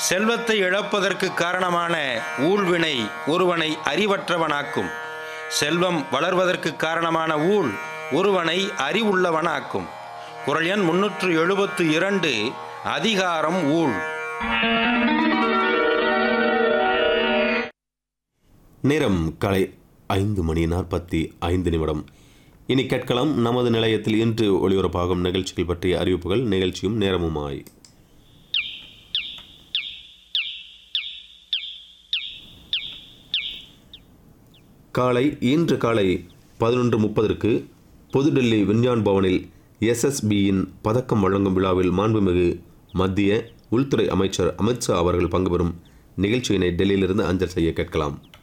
செல்வத்தை இழப்பதற்கு காரணமான ஊழ்வினை ஒருவனை அறிவற்றவனாக்கும் செல்வம் வளர்வதற்கு காரணமான ஊழ் ஒருவனை அறிவுள்ளவனாக்கும் குரல் எண் முன்னூற்று எழுபத்து இரண்டு அதிகாரம் ஊழ் நேரம் காலை ஐந்து மணி நாற்பத்தி ஐந்து நிமிடம் இனி கேட்கலாம் நமது நிலையத்தில் இன்று ஒளிபரப்பாகும் நிகழ்ச்சிகள் பற்றிய அறிவிப்புகள் நிகழ்ச்சியும் நேரமுமாய் காலை இன்று காலை பதினொன்று முப்பதற்கு புதுடெல்லி விஞ்ஞான் பவனில் எஸ்எஸ்பியின் பதக்கம் வழங்கும் விழாவில் மாண்புமிகு மத்திய உள்துறை அமைச்சர் அமித்ஷா அவர்கள் பங்குபெறும் நிகழ்ச்சியினை டெல்லியிலிருந்து அஞ்சல் செய்ய கேட்கலாம்